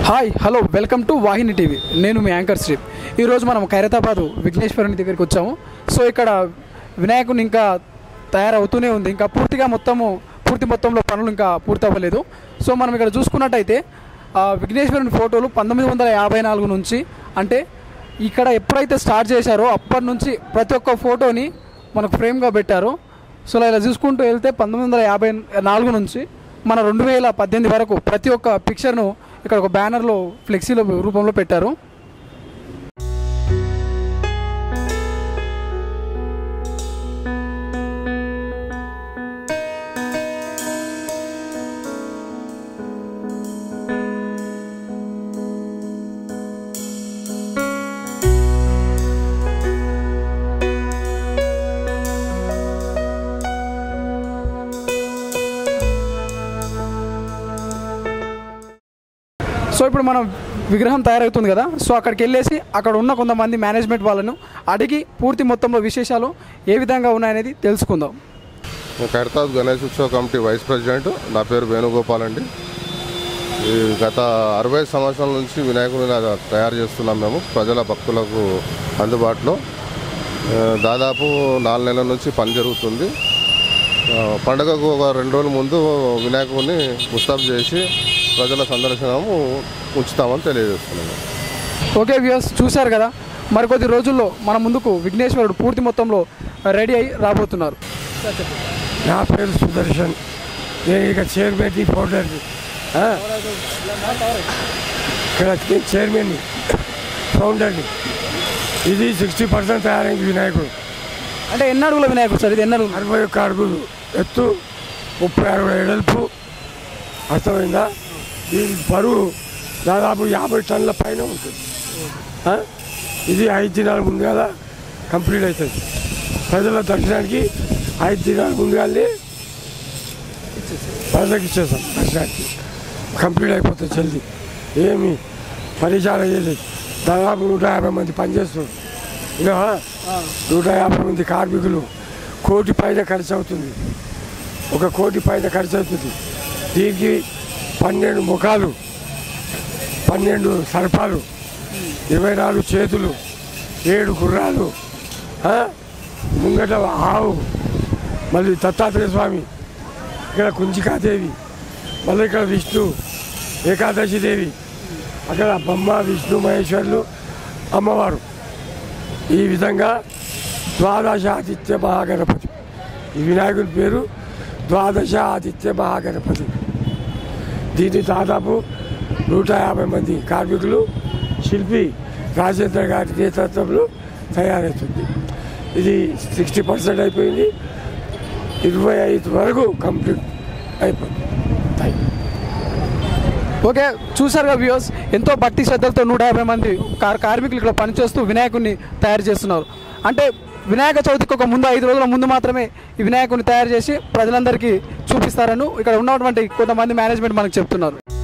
Hi hello welcome to Vahini TV నేను మీ anchor Shri ఈరోజు మనం ఖైరతాబాదు విఘ్నేశ్వరుని దగ్గరికి వచ్చాము సో ఇక్కడ వినాయకుని ఇంకా తయారవుతూనే ఉంది ఇంకా పూర్తిగా మొత్తము పూర్తి మొత్తంలో పనులు ఇంకా పూర్తి అవ్వలేదు సో మనం ఇక్కడ చూసుకున్నట్టయితే ఆ విఘ్నేశ్వరుని ఫోటోలు పంతొమ్మిది వందల యాభై నాలుగు నుంచి అంటే ఇక్కడ ఎప్పుడైతే స్టార్ట్ చేశారో అప్పటి నుంచి ప్రతి ఒక్క ఫోటోని మనకు ఫ్రేమ్గా పెట్టారు సో ఇలా చూసుకుంటూ వెళ్తే పంతొమ్మిది వందల యాభై నాలుగు నుంచి మన రెండు వేల పద్దెనిమిది వరకు ప్రతి ఒక్క పిక్చర్ను ఇక్కడ ఒక బ్యానర్లో ఫ్లెక్సీల రూపంలో పెట్టారు సో ఇప్పుడు మనం విగ్రహం తయారవుతుంది కదా సో అక్కడికి వెళ్ళేసి అక్కడ ఉన్న కొంతమంది మేనేజ్మెంట్ వాళ్ళను అడిగి పూర్తి మొత్తంలో విశేషాలు ఏ విధంగా ఉన్నాయనేది తెలుసుకుందాం నేను ఖైరతాబాద్ గణేష్ ఉత్సవ కమిటీ వైస్ ప్రెసిడెంట్ నా పేరు వేణుగోపాల్ అండి ఈ గత అరవై సంవత్సరాల నుంచి వినాయకుడిని అది తయారు చేస్తున్నాం మేము ప్రజల భక్తులకు అందుబాటులో ఆ, దాదాపు నాలుగు నెలల నుంచి పని జరుగుతుంది ఆ, పండగకు ఒక రెండు రోజుల ముందు వినాయకుడిని ముస్తాబ్ చేసి ప్రజల సందర్శనము ఉంచుతామని తెలియజేస్తున్నాము ఓకే వ్యూస్ చూశారు కదా మరికొద్ది రోజుల్లో మన ముందుకు విఘ్నేశ్వరుడు పూర్తి మొత్తంలో రెడీ అయి రాబోతున్నారు నా పేరు సుదర్శన్ నేను ఇక చైర్మన్ ఫౌండర్ ఇక్కడ నేను చైర్మన్ ఫౌండర్ని ఇది సిక్స్టీ పర్సెంట్ తయారైంది వినాయకుడు అంటే ఎన్ని అడుగుల వినాయకుడు సార్ ఇది ఎన్ని అడుగులు అరవై ఒక్క అడుగులు ఎత్తు ముప్పై అడుగుల ఎడల్పు అర్థమైందా దీని బరువు దాదాపు యాభై టన్నుల పైన ఉంటుంది ఆ? ఇది ఐదు దినాల ముందుగాల కంప్లీట్ అవుతుంది ప్రజల దర్శనానికి ఐదు దినాల ముందుగానే ప్రజలకు ఇచ్చేస్తాం దర్శనానికి కంప్లీట్ అయిపోతుంది జల్దీ ఏమి పరిచారం చేయలేదు దాదాపు నూట యాభై మంది పనిచేస్తున్నారు ఇలా నూట యాభై మంది కార్మికులు కోటి పైన ఖర్చు అవుతుంది ఒక కోటి పైన ఖర్చు అవుతుంది దీనికి పన్నెండు ముఖాలు పన్నెండు సర్పాలు ఇరవై నాలుగు చేతులు ఏడు గుర్రాలు ఆ? ముంగట ఆవు మళ్ళీ దత్తాత్రేయ స్వామి ఇక్కడ కుంచికాదేవి మళ్ళీ ఇక్కడ విష్ణు ఏకాదశి దేవి అక్కడ బ్రహ్మ విష్ణు మహేశ్వరులు అమ్మవారు ఈ విధంగా ద్వాదశ ఆదిత్య మహాగణపతి ఈ వినాయకుడి పేరు ద్వాదశ ఆదిత్య మహాగణపతి దీన్ని దాదాపు నూట యాభై మంది కార్మికులు శిల్పి రాజేంద్ర గారి నేతృత్వంలో తయారవుతుంది ఇది సిక్స్టీ పర్సెంట్ అయిపోయింది ఇరవై ఐదు వరకు కంప్లీట్ అయిపోయింది థ్యాంక్ యూ ఓకే చూసారుగా వ్యూస్ ఎంతో భక్తి శ్రద్ధలతో నూట యాభై మంది కార్ కార్మికులు ఇక్కడ పనిచేస్తూ వినాయకుడిని తయారు చేస్తున్నారు అంటే వినాయక చవితికి ఒక ముందు ఐదు రోజుల ముందు మాత్రమే ఈ వినాయకుడిని తయారు చేసి ప్రజలందరికీ చూపిస్తారని ఇక్కడ ఉన్నటువంటి కొంతమంది మేనేజ్మెంట్ మనకు చెప్తున్నారు